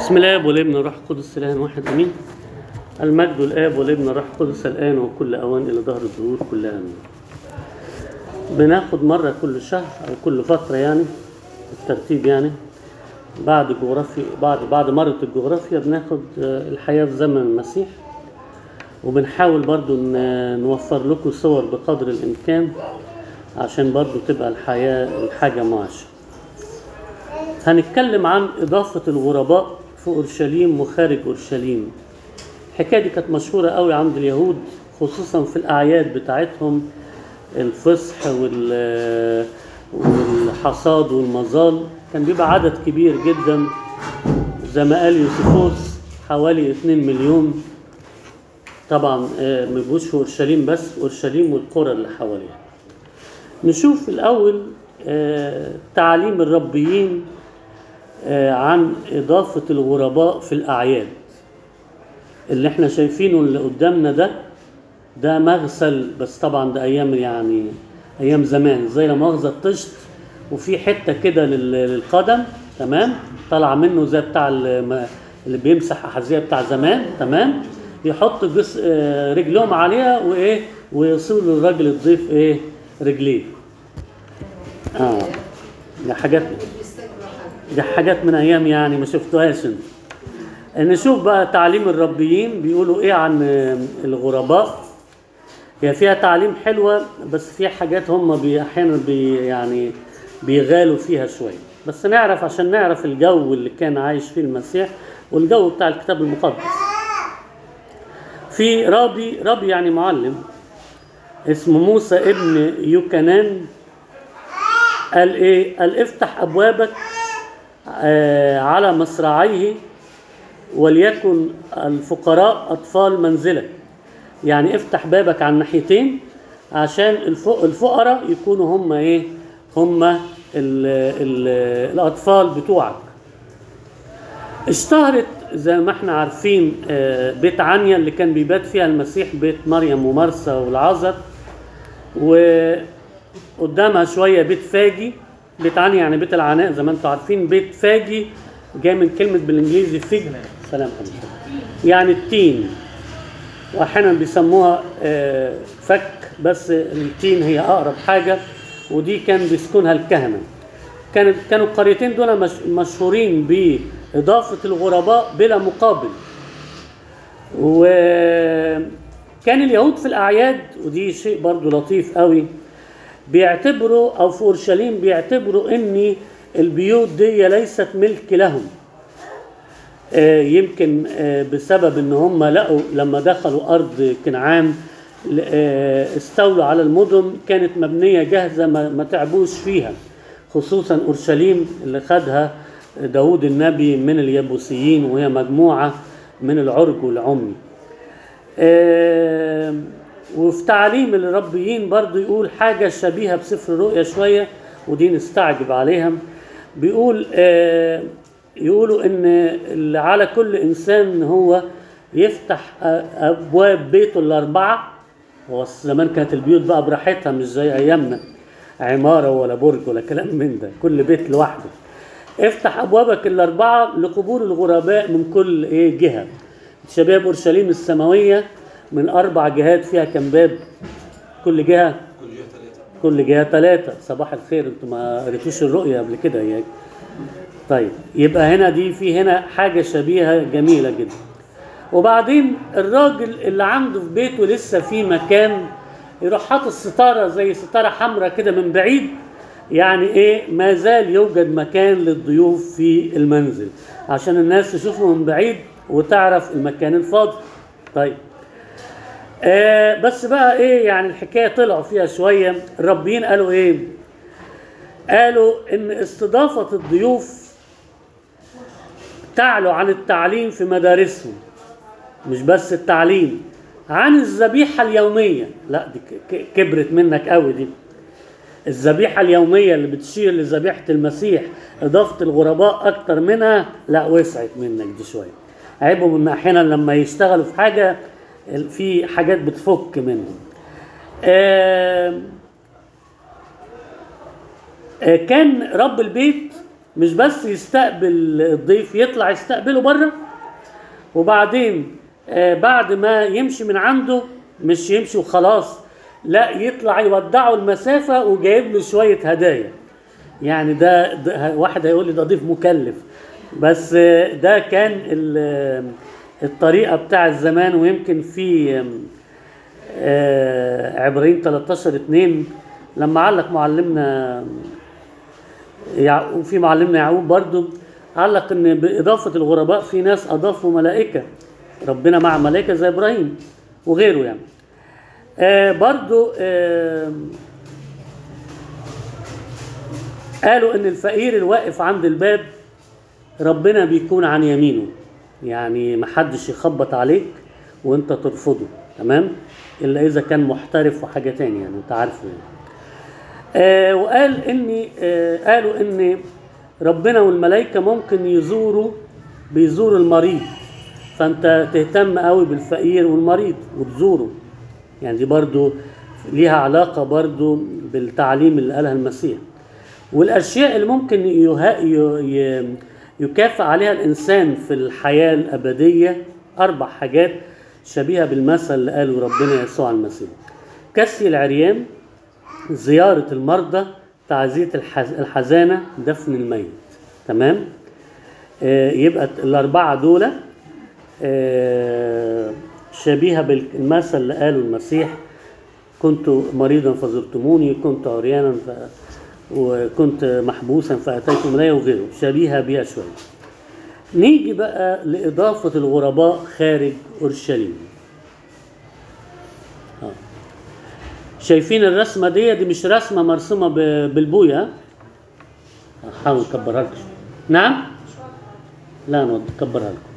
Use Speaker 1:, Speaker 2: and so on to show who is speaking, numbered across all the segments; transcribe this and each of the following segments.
Speaker 1: بسم الله والابن والروح القدس اله واحد امين المجد الاب والابن والروح القدس الان وكل اوان الى ظهر الظهور كلها امين بناخد مره كل شهر او كل فتره يعني الترتيب يعني بعد جغرافيا بعد بعد مره الجغرافيا بناخد آه، الحياه في زمن المسيح وبنحاول برضو ن- نوفر لكم صور بقدر الامكان عشان برضو تبقى الحياه الحاجه معاشه هنتكلم عن إضافة الغرباء في أورشليم وخارج أورشليم الحكاية دي كانت مشهورة قوي عند اليهود خصوصا في الأعياد بتاعتهم الفصح وال والحصاد والمظال كان بيبقى عدد كبير جدا زي ما قال يوسفوس حوالي 2 مليون طبعا آه، ما بيبقوش في اورشليم بس اورشليم والقرى اللي حواليها نشوف الاول آه، تعاليم الربيين آه، عن إضافة الغرباء في الأعياد اللي احنا شايفينه اللي قدامنا ده ده مغسل بس طبعا ده أيام يعني أيام زمان زي لما مؤاخذة الطشت وفي حتة كده لل- للقدم تمام طالعة منه زي بتاع الم- اللي بيمسح أحذية بتاع زمان تمام يحط جس آه، رجلهم عليها وإيه ويصير للراجل الضيف إيه رجليه اه ده حاجات دي حاجات من ايام يعني ما شفتوهاش انت نشوف بقى تعليم الربيين بيقولوا ايه عن الغرباء هي فيها تعليم حلوه بس في حاجات هم بي- احيانا بي يعني بيغالوا فيها شويه بس نعرف عشان نعرف الجو اللي كان عايش فيه المسيح والجو بتاع الكتاب المقدس في رابي رابي يعني معلم اسمه موسى ابن يوكنان قال ايه قال افتح ابوابك آه، على مصراعيه وليكن الفقراء اطفال منزلك يعني افتح بابك على الناحيتين عشان الف- الفقراء يكونوا هم ايه هم ال ال الاطفال بتوعك اشتهرت زي ما احنا عارفين آه، بيت عنيا اللي كان بيبات فيها المسيح بيت مريم ومرسى والعذر وقدامها شويه بيت فاجي بيت عنيا يعني بيت العناء زي ما انتم عارفين بيت فاجي جاي من كلمه بالانجليزي فيج سلام عليكم يعني التين واحيانا بيسموها آه، فك بس التين هي اقرب حاجه ودي كان بيسكنها الكهنه كانت كانوا القريتين دول مش مشهورين باضافه الغرباء بلا مقابل وكان اليهود في الاعياد ودي شيء برضو لطيف قوي بيعتبروا او في اورشليم بيعتبروا ان البيوت دي ليست ملك لهم آه، يمكن آه، بسبب ان هم لقوا لما دخلوا ارض كنعان ل- آه، استولوا على المدن كانت مبنيه جاهزه ما ما تعبوش فيها خصوصا اورشليم اللي خدها داود النبي من اليبوسيين وهي مجموعه من العرج والعمي آه، وفي تعليم الربيين برضو يقول حاجة شبيهة بسفر الرؤيا شوية ودي نستعجب عليها بيقول آه، يقولوا ان اللي على كل انسان هو يفتح آه، ابواب بيته الاربعه هو زمان كانت البيوت بقى براحتها مش زي ايامنا عماره ولا برج ولا كلام من ده كل بيت لوحده افتح ابوابك الاربعه لقبول الغرباء من كل ايه جهه شباب اورشليم السماويه من اربع جهات فيها كم باب كل جهه
Speaker 2: كل جهة ثلاثة
Speaker 1: كل جهه ثلاثه صباح الخير انتوا ما قريتوش الرؤيا قبل كده يعني طيب يبقى هنا دي في هنا حاجه شبيهه جميله جدا وبعدين الراجل اللي عنده في بيته لسه في مكان يروح حاطط ستاره زي ستاره حمراء كده من بعيد يعني ايه ما زال يوجد مكان للضيوف في المنزل عشان الناس تشوفه من بعيد وتعرف المكان الفاضي طيب آه بس بقى ايه يعني الحكايه طلعوا فيها شويه الربيين قالوا ايه قالوا ان استضافه الضيوف تعلو عن التعليم في مدارسهم مش بس التعليم عن الذبيحه اليوميه لا دي ك- ك- كبرت منك قوي دي الذبيحه اليوميه اللي بتشير لذبيحه المسيح اضافه الغرباء اكتر منها لا وسعت منك دي شويه عيبهم ان احيانا لما يشتغلوا في حاجه في حاجات بتفك منهم آم، آه، كان رب البيت مش بس يستقبل الضيف يطلع يستقبله بره وبعدين آه، بعد ما يمشي من عنده مش يمشي وخلاص لا يطلع يودعه المسافة وجايب له شوية هدايا يعني ده, ده واحد هيقول لي ده ضيف مكلف بس آه، ده كان ال- الطريقة بتاع الزمان ويمكن في آم، آه، عبرين 13 2 لما علق معلمنا يعقوب في معلمنا يعقوب برضو علق ان باضافه الغرباء في ناس اضافوا ملائكه ربنا مع ملائكه زي ابراهيم وغيره يعني آه برضو آه قالوا ان الفقير الواقف عند الباب ربنا بيكون عن يمينه يعني محدش يخبط عليك وانت ترفضه تمام الا اذا كان محترف وحاجه تانية يعني انت عارفه يعني. آه وقال ان آه قالوا ان ربنا والملائكه ممكن يزوروا بيزوروا المريض فانت تهتم قوي بالفقير والمريض وتزوره يعني دي برضو ليها علاقه برضو بالتعليم اللي قالها المسيح والاشياء اللي ممكن يها ي- ي- يكافئ عليها الانسان في الحياه الابديه اربع حاجات شبيهه بالمثل اللي قاله ربنا يسوع المسيح كسي العريان زيارة المرضى تعزية الحز- الحزانة دفن الميت تمام آه يبقى الأربعة دول آه شبيهة بالمثل اللي قاله المسيح كنت مريضا فزرتموني كنت عريانا ف... وكنت محبوسا فأتيتم إلي وغيره شبيهة بيها شوية نيجي بقى لإضافة الغرباء خارج أورشليم شايفين الرسمة دي دي مش رسمة مرسومة ب- بالبوية حاول اكبرها لكم نعم لا انا اكبرها لكم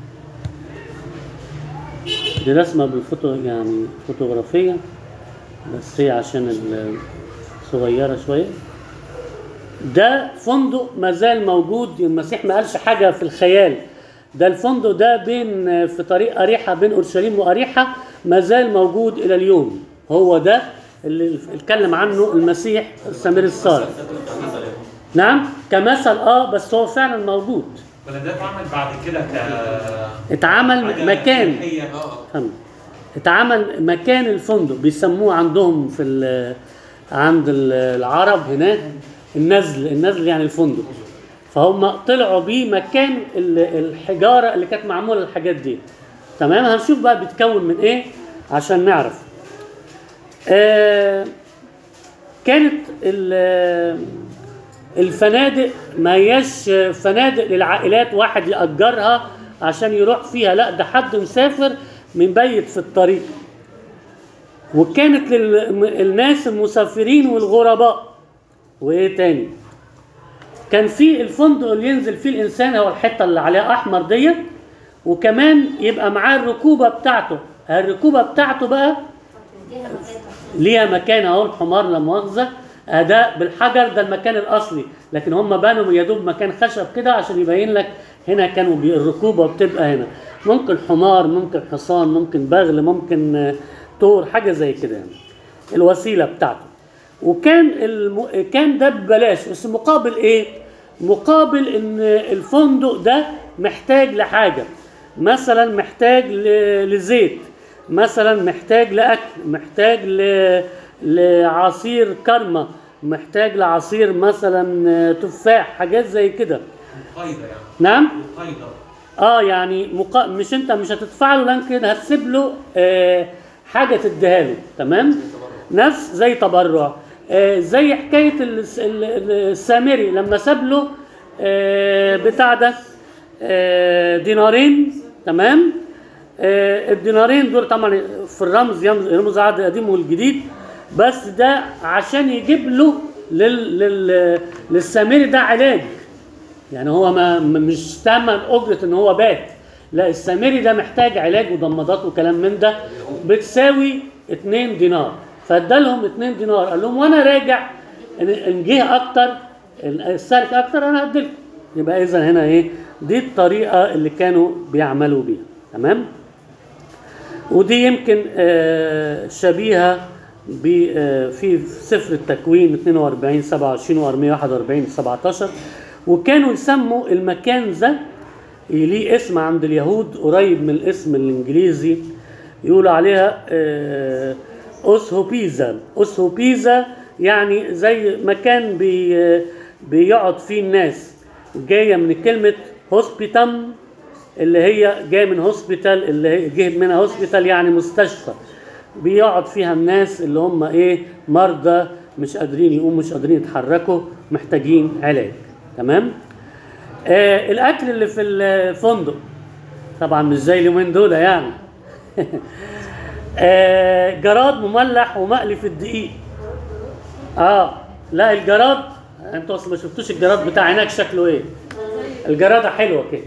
Speaker 1: دي رسمة بالفوتو يعني فوتوغرافية بس هي عشان ال- صغيرة شوية ده فندق ما زال موجود المسيح ما قالش حاجة في الخيال ده الفندق ده بين في طريق أريحة بين أورشليم وأريحة ما زال موجود إلى اليوم هو ده اللي اتكلم عنه المسيح السمير الصالح نعم كمثل اه بس هو فعلا موجود
Speaker 2: ولا ده اتعمل بعد كده ك
Speaker 1: اتعمل
Speaker 2: حاجة
Speaker 1: مكان
Speaker 2: سياحية؟
Speaker 3: اه
Speaker 1: فهمت. اتعمل مكان الفندق بيسموه عندهم في ال- عند ال- العرب هناك النزل النزل يعني الفندق فهم طلعوا بيه مكان ال- الحجاره اللي كانت معموله الحاجات دي تمام هنشوف بقى بيتكون من ايه عشان نعرف آه كانت ال- الفنادق ما هياش فنادق للعائلات واحد يأجرها عشان يروح فيها لا ده حد مسافر مبيت في الطريق وكانت للناس المسافرين والغرباء وايه تاني كان في الفندق اللي ينزل فيه الانسان هو الحته اللي عليها احمر ديت وكمان يبقى معاه الركوبه بتاعته الركوبه بتاعته بقى ليها مكان اهو الحمار لا مؤاخذه اداء بالحجر ده المكان الاصلي لكن هم بنوا يا دوب مكان خشب كده عشان يبين لك هنا كانوا بي- الركوبه بتبقى هنا ممكن حمار ممكن حصان ممكن بغل ممكن آه، طور حاجه زي كده يعني الوسيله بتاعته وكان الم... كان ده ببلاش بس مقابل ايه مقابل ان الفندق ده محتاج لحاجه مثلا محتاج ل... لزيت مثلا محتاج لاكل محتاج ل... لعصير كرمه محتاج لعصير مثلا تفاح حاجات زي كده
Speaker 2: مقايضة يعني
Speaker 1: نعم
Speaker 2: مقايضة
Speaker 1: اه يعني مقا... مش انت مش هتدفع له لكن هتسيب له آه حاجه تديها له تمام نفس زي تبرع آه زي حكايه الس- ال- ال- السامري لما ساب له آه بتاع ده آه دينارين تمام آه الدينارين دول طبعا في الرمز يمز- يرمز العهد القديم والجديد بس ده عشان يجيب له لل... لل... للسامري ده علاج يعني هو ما م- مش تمن اجره ان هو بات لا السامري ده محتاج علاج وضمادات وكلام من ده بتساوي 2 دينار فادالهم 2 دينار قال لهم وانا راجع ان إن جه اكتر السالك اكتر انا هديلكم يبقى اذا هنا ايه دي الطريقه اللي كانوا بيعملوا بيها تمام ودي يمكن آه، شبيهه ب- آه، في سفر التكوين 42 27 و 41 17 وكانوا يسموا المكان ده ليه اسم عند اليهود قريب من الاسم الانجليزي يقولوا عليها آه، اوسهوبيزا اوسهوبيزا يعني زي مكان بي بيقعد فيه الناس جايه من كلمه هوسبيتام اللي هي جايه من هوسبيتال اللي هي جه منها هوسبيتال يعني مستشفى بيقعد فيها الناس اللي هم ايه مرضى مش قادرين يقوموا مش قادرين يتحركوا محتاجين علاج تمام آه الاكل اللي في الفندق طبعا مش زي اليومين دول يعني آه جراد مملح ومقلي في الدقيق اه لا الجراد انتوا اصلا ما شفتوش الجراد بتاع هناك شكله ايه الجراده حلوه كده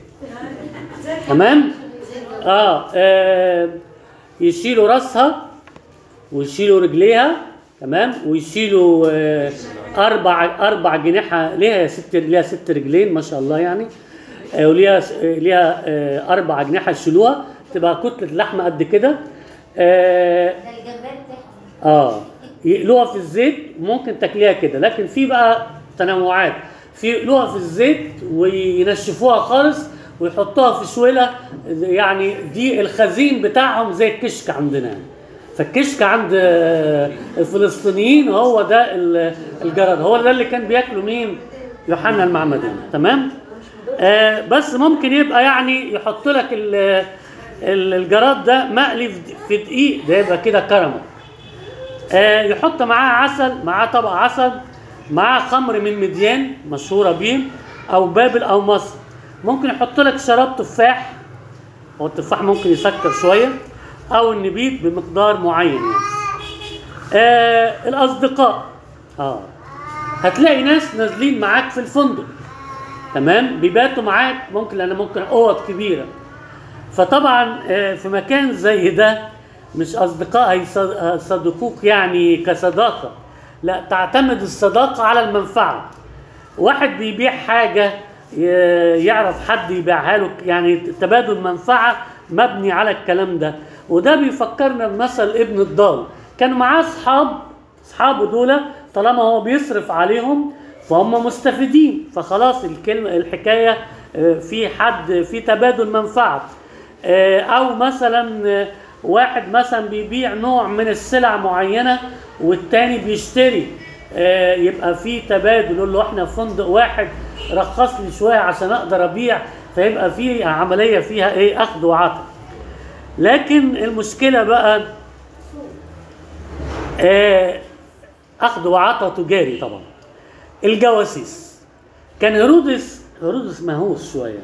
Speaker 1: تمام آه, اه يشيلوا راسها ويشيلوا رجليها تمام ويشيلوا آه اربع اربع جناحها ليها ست ليها ست رجلين ما شاء الله يعني آه وليها آه ليها آه اربع اجنحه يشيلوها تبقى كتله لحمه قد كده آه
Speaker 3: ده الجمبري بتاعهم
Speaker 1: اه يقلوها في الزيت ممكن تاكليها كده لكن في بقى تنوعات في يقلوها في الزيت وينشفوها خالص ويحطوها في شويلة يعني دي الخزين بتاعهم زي الكشك عندنا يعني. فالكشك عند آه، الفلسطينيين هو ده ال- الجراد هو ده اللي كان بياكلوا مين يوحنا المعمدان تمام آه بس ممكن يبقى يعني يحط لك ال- ال- الجراد ده مقلي في د- في دقيق ده يبقى كده كرمه آه، يحط معاه عسل معاه طبق عسل معاه خمر من مديان مشهورة بيه أو بابل أو مصر ممكن يحط لك شراب تفاح هو التفاح ممكن يسكر شوية أو النبيت بمقدار معين يعني. آه الأصدقاء آه هتلاقي ناس نازلين معاك في الفندق تمام بيباتوا معاك ممكن لأن ممكن أوض كبيرة فطبعا آه، في مكان زي ده مش اصدقاء هيصد- هيصدقوك يعني كصداقه لا تعتمد الصداقه على المنفعه واحد بيبيع حاجه ي- يعرف حد يبيعها له يعني تبادل منفعه مبني على الكلام ده وده بيفكرنا بمثل ابن الضال كان معاه اصحاب اصحابه دول طالما هو بيصرف عليهم فهم مستفيدين فخلاص الكلمه الحكايه آه، في حد في تبادل منفعه آه، او مثلا آه، واحد مثلا بيبيع نوع من السلع معينه والتاني بيشتري آه، يبقى في تبادل يقول له احنا في فندق واحد رخص لي شويه عشان اقدر ابيع فيبقى في عمليه فيها ايه اخذ وعطاء لكن المشكله بقى آه، اخذ وعطاء تجاري طبعا الجواسيس كان هيرودس هيرودس مهووس شويه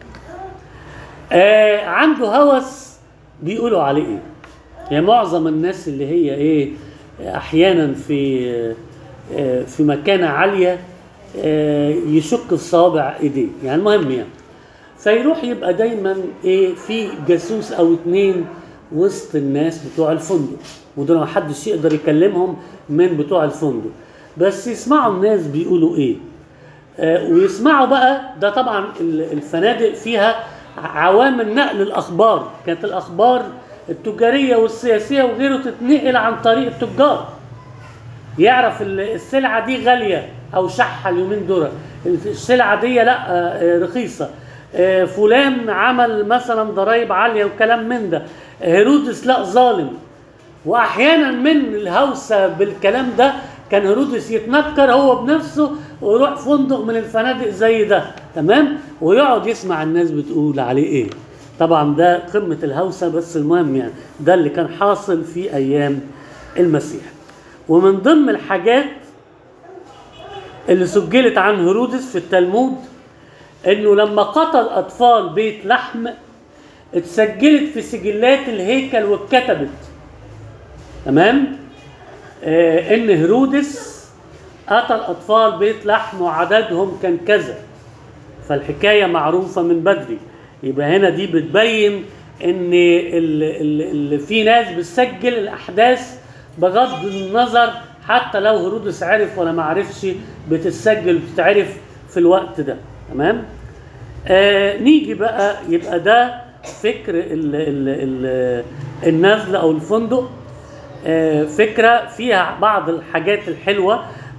Speaker 1: آه عنده هوس بيقولوا عليه ايه يعني معظم الناس اللي هي ايه احيانا في آه في مكانه عاليه آه يشك في صوابع ايديه يعني المهم يعني فيروح يبقى دايما ايه في جاسوس او اتنين وسط الناس بتوع الفندق ودول ما حدش يقدر يكلمهم من بتوع الفندق بس يسمعوا الناس بيقولوا ايه آه، ويسمعوا بقى ده طبعا ال- الفنادق فيها عوامل نقل الاخبار كانت الاخبار التجاريه والسياسيه وغيره تتنقل عن طريق التجار يعرف ال- السلعه دي غاليه او شحه اليومين دول السلعه دي لا آه، رخيصه آه، فلان عمل مثلا ضرائب عاليه وكلام من ده هيرودس لا ظالم واحيانا من الهوسه بالكلام ده كان هيرودس يتنكر هو بنفسه ويروح فندق من الفنادق زي ده تمام ويقعد يسمع الناس بتقول عليه ايه طبعا ده قمه الهوسه بس المهم يعني ده اللي كان حاصل في ايام المسيح ومن ضمن الحاجات اللي سجلت عن هيرودس في التلمود انه لما قتل اطفال بيت لحم اتسجلت في سجلات الهيكل واتكتبت تمام آه ان هيرودس قتل اطفال بيت لحم وعددهم كان كذا فالحكايه معروفه من بدري يبقى هنا دي بتبين ان ال ال ال في ناس بتسجل الاحداث بغض النظر حتى لو هيرودس عرف ولا ما عرفش بتتسجل بتتعرف في الوقت ده تمام آه نيجي بقى يبقى ده فكر ال ال ال النزل او الفندق آه فكره فيها بعض الحاجات الحلوه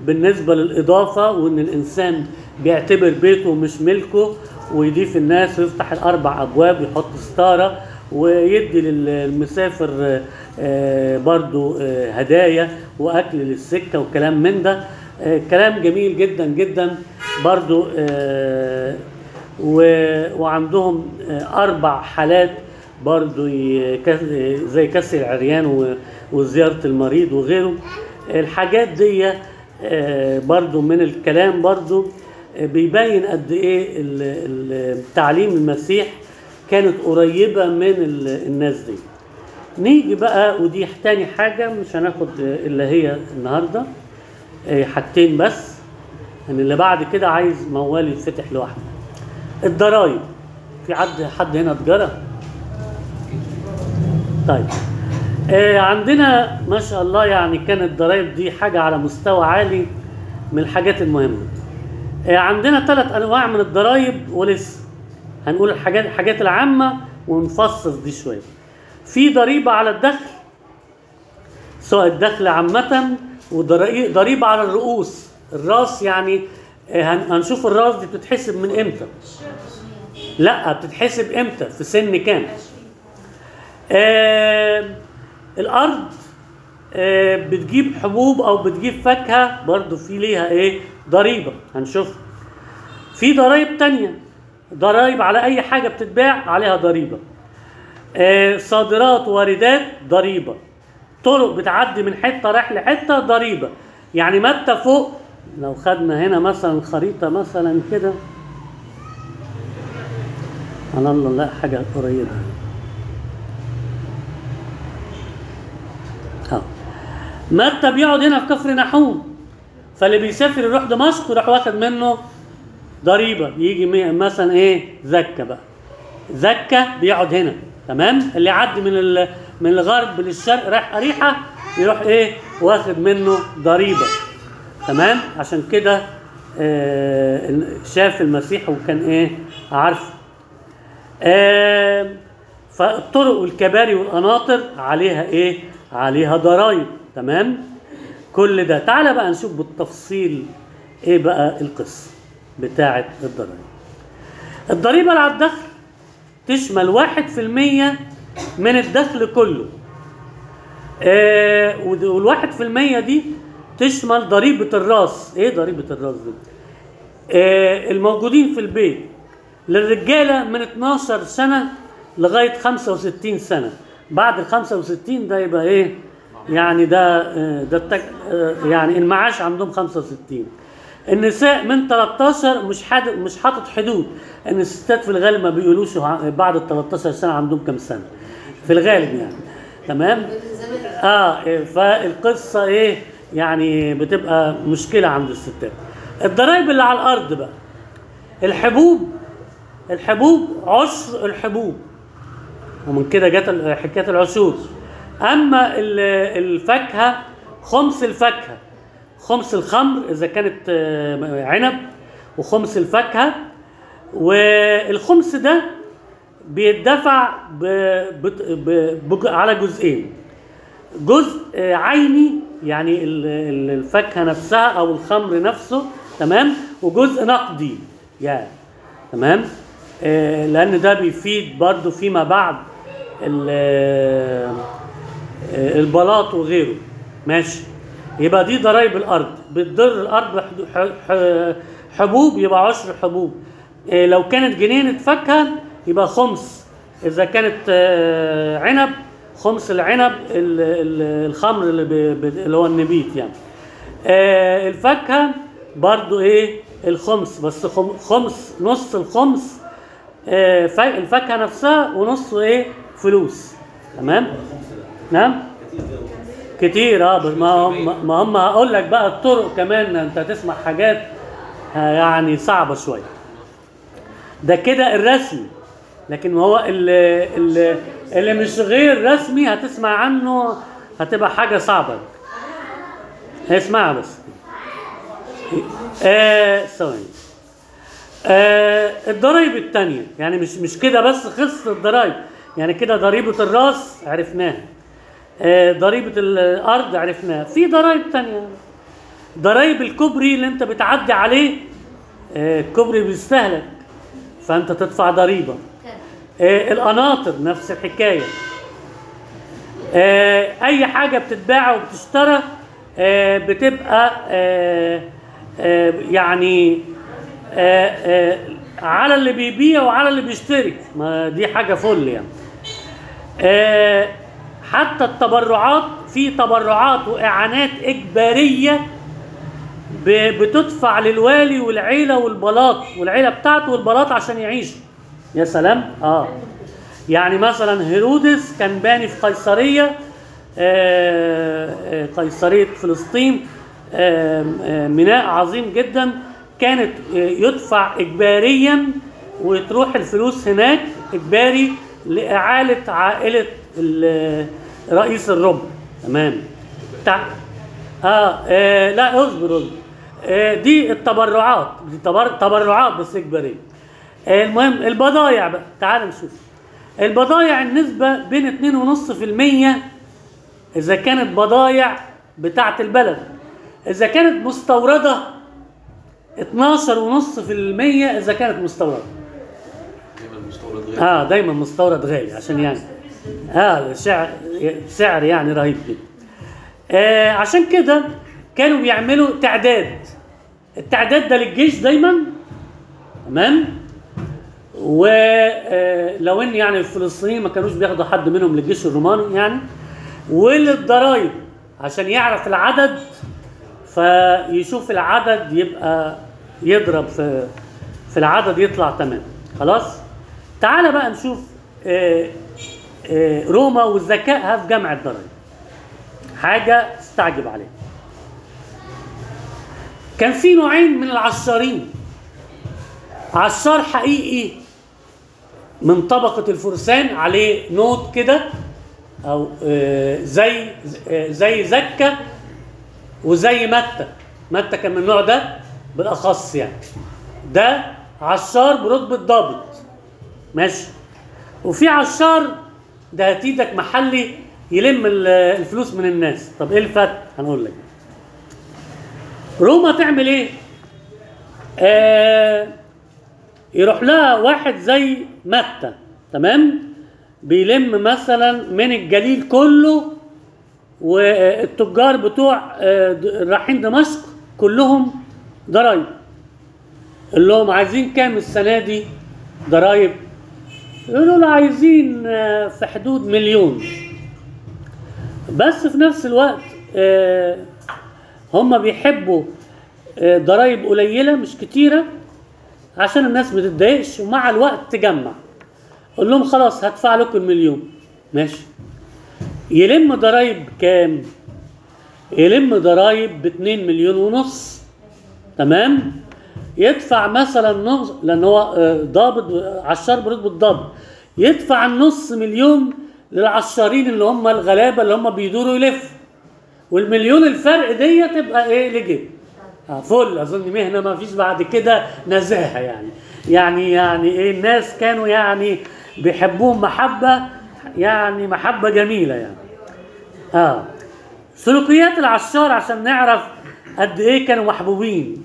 Speaker 1: بالنسبة للإضافة وإن الإنسان بيعتبر بيته مش ملكه ويضيف الناس ويفتح الأربع أبواب ويحط ستارة ويدي للمسافر آه، آه، برضو آه، هدايا وأكل للسكة وكلام من ده آه، كلام جميل جدا جدا برضو آه، و- وعندهم آه، أربع حالات برضو ي- ك- زي كسر العريان و- وزيارة المريض وغيره الحاجات دي آه، برضو من الكلام برضو آه، بيبين قد ايه ال- ال- تعليم المسيح كانت قريبة من ال- الناس دي نيجي بقى ودي تاني حاجة مش هناخد آه، اللي هي النهاردة آه، حاجتين بس ان اللي بعد كده عايز موال يتفتح لوحده الضرايب في حد حد هنا تجاره طيب آه عندنا ما شاء الله يعني كانت الضرايب دي حاجة على مستوى عالي من الحاجات المهمة آه عندنا ثلاث أنواع من الضرايب ولسه هنقول الحاجات الحاجات العامة ونفصص دي شوية في ضريبة على الدخل سواء الدخل عامة وضريبة على الرؤوس الراس يعني آه، هن- هنشوف الراس دي بتتحسب من امتى لا بتتحسب امتى في سن كام آه الارض آه بتجيب حبوب او بتجيب فاكهه برضو في ليها ايه ضريبه هنشوف في ضرائب تانية ضرائب على اي حاجه بتتباع عليها ضريبه آه صادرات واردات ضريبه طرق بتعدي من حته رايح لحته ضريبه يعني متى فوق لو خدنا هنا مثلا خريطه مثلا كده سبحان الله لا حاجه قريبه اه متى بيقعد هنا في كفر نحوم فاللي بيسافر يروح دمشق يروح واخد منه ضريبه يجي مي- مثلا ايه زكه بقى زكه بيقعد هنا تمام اللي يعدي من ال- من الغرب للشرق رايح اريحه يروح ايه واخد منه ضريبه تمام عشان كده آه شاف المسيح وكان ايه عارفه آه فالطرق والكباري والقناطر عليها ايه عليها ضرائب تمام كل ده تعالى بقى نشوف بالتفصيل ايه بقى القصه بتاعه الضرائب الضريبه اللي على الدخل تشمل واحد في المية من الدخل كله آه ود- والواحد في المية دي تشمل ضريبة الراس ايه ضريبة الراس دي آه الموجودين في البيت للرجالة من 12 سنة لغاية 65 سنة بعد ال 65 ده يبقى ايه يعني ده آه، ده التك... آه، يعني المعاش عندهم 65 النساء من 13 مش حاد... مش حاطط حدود ان الستات في الغالب ما بيقولوش ع- بعد ال 13 سنه عندهم كام سنه في الغالب يعني تمام اه إيه، فالقصه ايه يعني بتبقى مشكله عند الستات الضرايب اللي على الارض بقى الحبوب الحبوب عشر الحبوب ومن كده جت ال- حكايه العشور اما ال- الفاكهه خمس الفاكهه خمس الخمر اذا كانت آه، عنب وخمس الفاكهه والخمس ده بيدفع ب... بت- ب... بج... على جزئين جزء آه، عيني يعني ال- ال- الفاكهه نفسها او الخمر نفسه تمام وجزء نقدي يعني تمام آه، لان ده بيفيد برضو فيما بعد ال- آه، البلاط وغيره ماشي يبقى دي ضرائب الارض بتضر الارض بحدو- ح- ح- حبوب يبقى عشر حبوب آه، لو كانت جنينه فاكهه يبقى خمس اذا كانت آه، عنب خمس العنب ال- ال- الخمر اللي, ب- ب- اللي هو النبيت يعني آه، الفاكهه برضو ايه الخمس بس خم- خمس نص الخمس آه، فا- الفاكهه نفسها ونصه ايه فلوس تمام نعم كتير اه بس ما هم ما هم هقول لك بقى الطرق كمان انت هتسمع حاجات آه، يعني صعبه شويه ده كده الرسمي لكن هو اللي, اللي, اللي مش غير رسمي هتسمع عنه هتبقى حاجه صعبه اسمعها بس آه ثواني آه الضرايب التانية يعني مش مش كده بس خلصت الضرايب يعني كده ضريبة الراس عرفناها آه ضريبة الأرض عرفناها في ضرايب تانية ضرايب الكوبري اللي انت بتعدي عليه آه، الكوبري بيستهلك فانت تدفع ضريبه آه، القناطر نفس الحكايه آه، اي حاجه بتتباع وبتشترى آه، بتبقى آه، آه، يعني آه، آه، على اللي بيبيع وعلى اللي بيشتري ما دي حاجه فل يعني آه، حتى التبرعات في تبرعات واعانات اجباريه ب- بتدفع للوالي والعيله والبلاط والعيله بتاعته والبلاط عشان يعيشوا يا سلام اه يعني مثلا هيرودس كان باني في قيصريه آه، آه، قيصريه فلسطين آه، آه، ميناء عظيم جدا كانت آه، يدفع اجباريا وتروح الفلوس هناك اجباري لاعاله عائله ال- رئيس الرب تمام تع... آه, اه لا اصبر اصبر آه دي التبرعات دي تبر... تبرعات بس اجباريه آه المهم البضايع بقى تعال نشوف البضايع النسبه بين 2.5% اذا كانت بضايع بتاعه البلد اذا كانت مستورده 12.5% اذا كانت مستورده
Speaker 3: دايما مستورد غير
Speaker 1: اه دايما مستورد غالي عشان يعني اه سعر سعر يعني رهيب جدا آه عشان كده كانوا بيعملوا تعداد التعداد ده للجيش دايما تمام ولو ان يعني الفلسطينيين ما كانوش بياخدوا حد منهم للجيش الروماني يعني وللضرايب عشان يعرف العدد فيشوف العدد يبقى يضرب في في العدد يطلع تمام خلاص تعال بقى نشوف آه، آه، روما وذكائها في جمع الضرائب حاجة استعجب عليها كان في نوعين من العشارين عشار حقيقي من طبقة الفرسان عليه نوت كده أو آه، زي آه، زي زكة وزي متى متى كان من النوع ده بالأخص يعني ده عشار برتبة ضابط ماشي وفي عشار ده هتيدك محلي يلم ال- الفلوس من الناس طب ايه الفرق هنقول لك روما تعمل ايه آه يروح لها واحد زي متى تمام بيلم مثلا من الجليل كله والتجار بتوع آه، د- رايحين دمشق كلهم ضرايب اللي لهم عايزين كام السنه دي ضرايب يقولوا له عايزين آه، في حدود مليون بس في نفس الوقت آه، هم بيحبوا آه، ضرايب قليله مش كتيره عشان الناس ما تتضايقش ومع الوقت تجمع قول لهم خلاص هدفع لكم المليون ماشي يلم ضرايب كام يلم ضرايب ب 2 مليون ونص تمام يدفع مثلا نص لان هو آه، ضابط عشار برتبه ضابط يدفع النص مليون للعشارين اللي هم الغلابه اللي هم بيدوروا يلفوا والمليون الفرق دي تبقى ايه لجيب آه، فل اظن مهنه ما فيش بعد كده نزاهه يعني يعني يعني ايه الناس كانوا يعني بيحبوهم محبه يعني محبه جميله يعني اه سلوكيات العشار عشان نعرف قد ايه كانوا محبوبين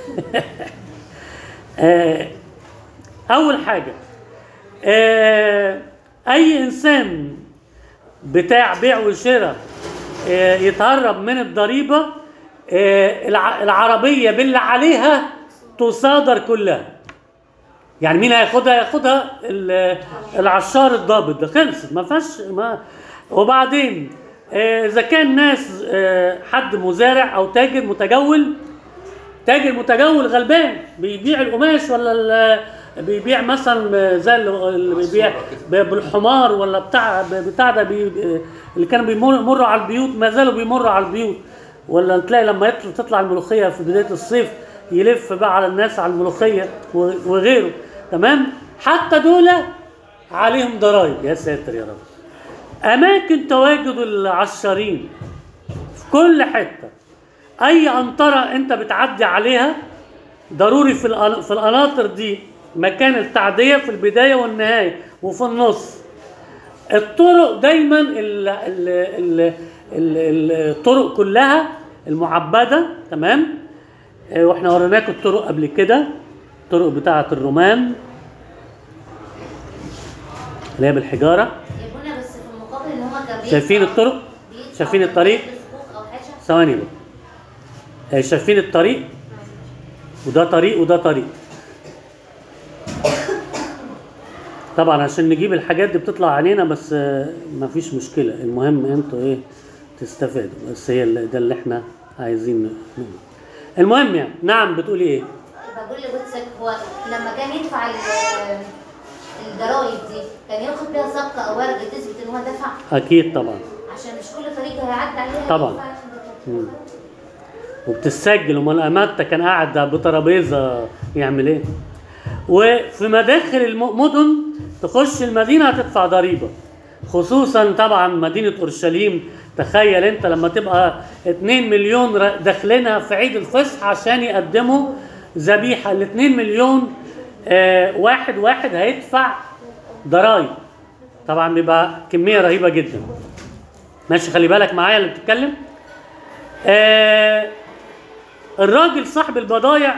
Speaker 1: آه اول حاجه آه اي انسان بتاع بيع وشراء آه يتهرب من الضريبه آه الع- العربيه باللي عليها تصادر كلها يعني مين هياخدها ياخدها ال- العشار الضابط ده خلصت ما فيهاش ما وبعدين آه، اذا كان ناس آه، حد مزارع او تاجر متجول تاجر متجول غلبان بيبيع القماش ولا ال- بيبيع مثلا زي اللي اللي بيبيع ب- بالحمار ولا بتاع بتاع ده بي اللي كانوا بيمروا على البيوت ما زالوا بيمروا على البيوت ولا تلاقي لما يطلع تطلع الملوخيه في بدايه الصيف يلف بقى على الناس على الملوخيه و- وغيره تمام حتى دول عليهم ضرائب يا ساتر يا رب اماكن تواجد العشارين في كل حته اي قنطره انت بتعدي عليها ضروري في القن- في القناطر دي مكان التعديه في البدايه والنهايه وفي النص الطرق دايما ال ال ال ال ال الطرق كلها المعبده تمام آه، واحنا وريناكم الطرق قبل كده الطرق بتاعه الرومان اللي هي بالحجاره
Speaker 4: يبونا بس في المقابل ان هو كان
Speaker 1: شايفين
Speaker 4: بيدفع-
Speaker 1: الطرق؟
Speaker 4: بيدفع
Speaker 1: شايفين الطريق؟
Speaker 4: صكوك او حاجه
Speaker 1: ثواني بقى آه، شايفين الطريق وده طريق وده طريق طبعا عشان نجيب الحاجات دي بتطلع علينا بس آه، مفيش مشكلة المهم انتوا ايه تستفادوا بس هي اللي- ده اللي احنا عايزين نقوله المهم يعني نعم بتقولي ايه
Speaker 4: بقول لجوتسك هو لما كان يدفع ال- الضرايب دي كان ياخد بيها صفقه او ورقه تثبت ان هو دفع
Speaker 1: اكيد طبعا
Speaker 4: عشان مش كل طريقه هيعدي عليها
Speaker 1: طبعاً.
Speaker 4: يدفع عشان ده.
Speaker 1: مم. وبتسجل امال اماتة كان قاعد بترابيزه يعمل ايه وفي مداخل المدن تخش المدينه هتدفع ضريبه خصوصا طبعا مدينه اورشليم تخيل انت لما تبقى 2 مليون ر- داخلينها في عيد الفصح عشان يقدموا ذبيحه ال 2 مليون آه واحد واحد هيدفع ضرائب طبعا بيبقى كميه رهيبه جدا ماشي خلي بالك معايا اللي بتتكلم آه الراجل صاحب البضايع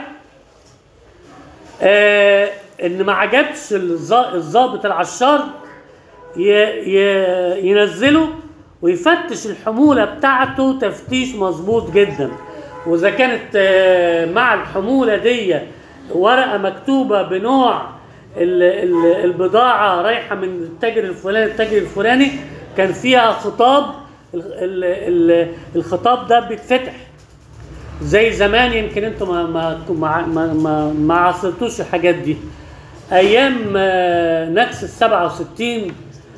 Speaker 1: آه ان ما عجبش الظا- الضابط العشار ي- ي- ينزله ويفتش الحموله بتاعته تفتيش مظبوط جدا واذا كانت آه، مع الحموله دي ورقه مكتوبه بنوع ال- ال- البضاعه رايحه من التاجر الفلاني للتاجر الفلاني كان فيها خطاب ال- ال- ال- الخطاب ده بيتفتح زي زمان يمكن انتوا ما ما ما ما, ما, ما عاصرتوش الحاجات دي ايام آه، نكس ال 67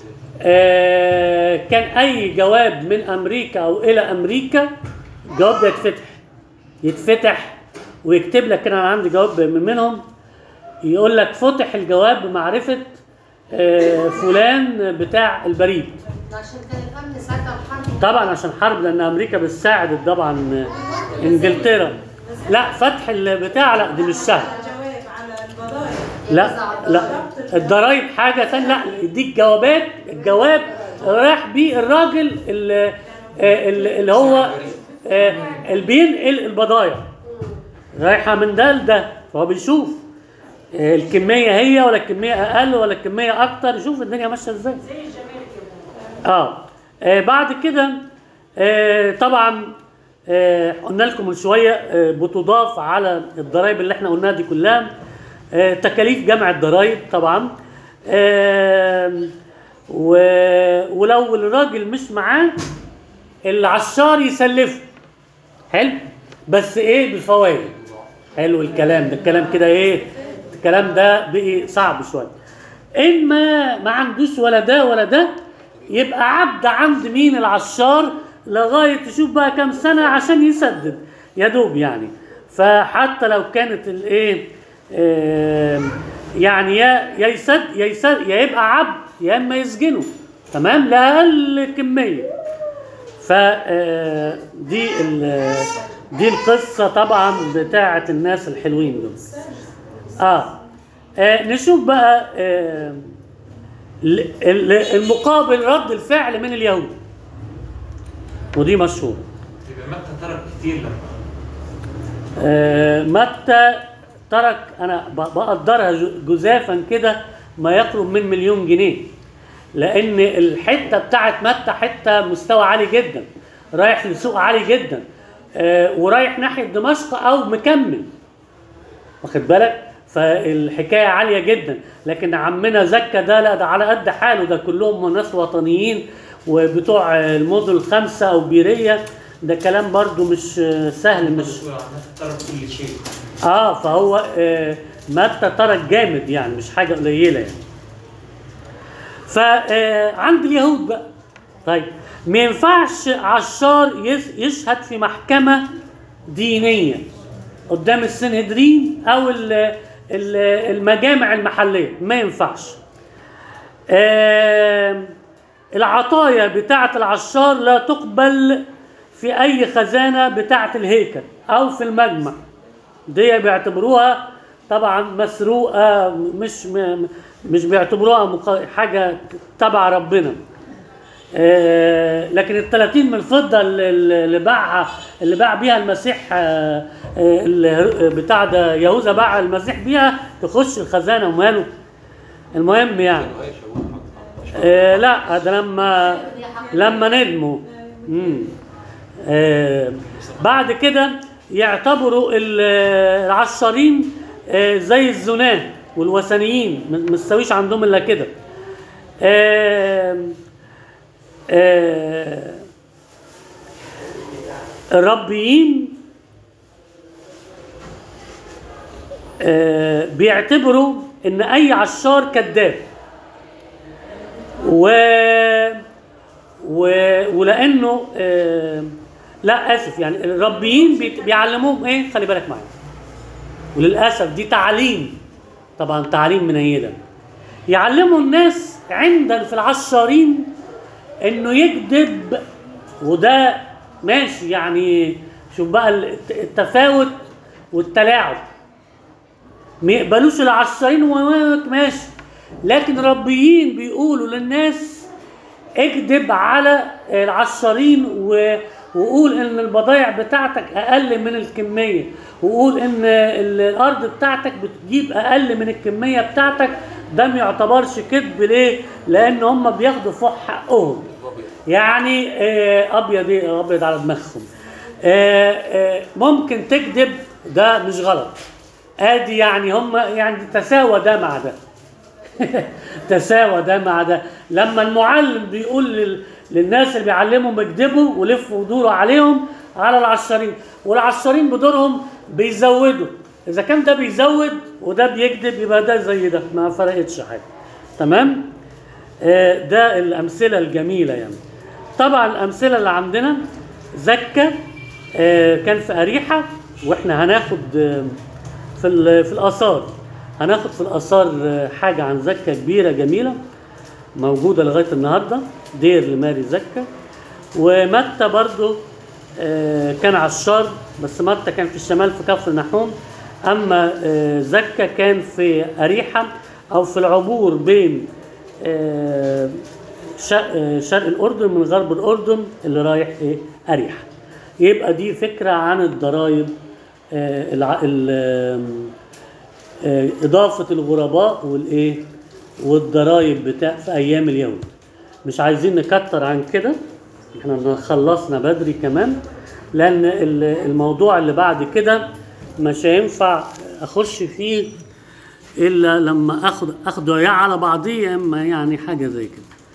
Speaker 1: آه، كان اي جواب من امريكا او الى امريكا الجواب ده يتفتح يتفتح ويكتب لك انا عندي جواب من منهم يقول لك فتح الجواب بمعرفه آه، فلان بتاع البريد
Speaker 5: عشان كان الامن ساعتها الحرب
Speaker 1: طبعا عشان حرب لان امريكا بتساعد طبعا انجلترا لا فتح البتاع لا دي مش سهل
Speaker 5: جواب على البضائع
Speaker 1: لا لا الضرايب حاجه ثانيه لا يديك جوابات الجواب راح بيه الراجل اللي, اللي هو آه، اللي بينقل البضايع رايحه من ده لده فهو بيشوف آه، الكميه هي ولا الكميه اقل ولا الكميه اكتر يشوف الدنيا ماشيه ازاي اه آه، بعد كده آه طبعا آه قلنا لكم من شويه آه بتضاف على الضرائب اللي احنا قلناها دي كلها آه تكاليف جمع الضرائب طبعا آه و ولو الراجل مش معاه العشار يسلفه حلو بس ايه بالفوائد حلو الكلام ده الكلام كده ايه الكلام ده بقي صعب شويه ان ما ما عندوش ولا ده ولا ده يبقى عبد عند مين العشار لغايه يشوف بقى كام سنه عشان يسدد يا دوب يعني فحتى لو كانت الايه آم، يعني يا يا يسد يا يسد يا يبقى عبد يا اما يسجنه تمام لاقل كميه ف آه، دي ال- دي القصه طبعا بتاعه الناس الحلوين دول اه, آه نشوف بقى آه ال- ال- المقابل رد الفعل من اليهود ودي مشهور
Speaker 2: يبقى مكة ترك كتير لما
Speaker 1: آه متى ترك انا ب- بقدرها ج- جزافا كده ما يقرب من مليون جنيه لان الحته بتاعت متى حته مستوى عالي جدا رايح لسوق عالي جدا آه ورايح ناحيه دمشق او مكمل واخد بالك فالحكايه عاليه جدا لكن عمنا زكا ده لا ده على قد حاله ده كلهم ناس وطنيين وبتوع المدن الخمسه او بيريه ده كلام برضو مش آه، سهل مش
Speaker 2: بتقول عن الناس ترك كل شيء
Speaker 1: اه فهو آه متى ترك جامد يعني مش حاجه قليله يعني فعند اليهود بقى طيب ما ينفعش عشار يس- يشهد في محكمه دينيه قدام السنهدرين او ال- ال- المجامع المحليه ما ينفعش آم، العطايا بتاعة العشار لا تقبل في أي خزانة بتاعة الهيكل أو في المجمع دي بيعتبروها طبعا مسروقة مش م- مش بيعتبروها مق- حاجة تبع ربنا آه، لكن ال 30 من الفضه اللي- اللي باعها اللي باع بيها المسيح آه، آه، اللي بتاع ده يهوذا باع المسيح بيها تخش الخزانه وماله المهم يعني
Speaker 3: عايشة وحق-
Speaker 1: آه لا ده لما لما ندموا مم. آه بعد كده يعتبروا ال- العشارين آه زي الزناه والوثنيين ما ما تساويش عندهم الا كده آه آه الربيين آه بيعتبروا ان اي عشار كذاب و... و... ولانه آه... لا اسف يعني الربيين بيت... بيعلموهم ايه خلي بالك معايا وللاسف دي تعليم طبعا تعليم منيدا يعلموا الناس عندنا في العشارين انه يكذب وده ماشي يعني شوف بقى الت- التفاوت والتلاعب ما يقبلوش العشارين ومالك ماشي لكن الربيين بيقولوا للناس اكذب على العشارين و... وقول ان البضائع بتاعتك اقل من الكميه وقول ان ال- الارض بتاعتك بتجيب اقل من الكميه بتاعتك ده ما يعتبرش كذب ليه؟ لان هم بياخدوا فوق حقهم
Speaker 3: أبيض.
Speaker 1: يعني آه، ابيض ايه ابيض على دماغهم آه، آه، ممكن تكذب ده مش غلط ادي يعني هم يعني تساوى ده مع ده تساوى ده مع ده لما المعلم بيقول لل... للناس اللي بيعلمهم اكذبوا ولفوا ودوروا عليهم على العشارين والعشارين بدورهم بيزودوا اذا كان ده بيزود وده بيكذب يبقى ده زي ده ما فرقتش حاجه تمام آه، ده الامثله الجميله يعني طبعا الامثله اللي عندنا زكا آه، كان في اريحه واحنا هناخد آه، في ال- في الاثار هناخد في الاثار آه، حاجه عن زكا كبيره جميله موجوده لغايه النهارده دير لماري زكا ومتى برضو آه، كان عشار بس متى كان في الشمال في كفر نحوم اما آه، زكا كان في اريحه او في العبور بين آه، شرق آه، شرق الاردن من غرب الاردن اللي رايح ايه اريحه يبقى دي فكره عن الضرائب آه، الع- ال- آم، آه، اضافه الغرباء والايه والضرائب بتاع في ايام اليهود مش عايزين نكتر عن كده احنا خلصنا بدري كمان لان ال- الموضوع اللي بعد كده مش هينفع اخش فيه الا لما اخد اخده يا على بعضيه يا اما يعني حاجه زي كده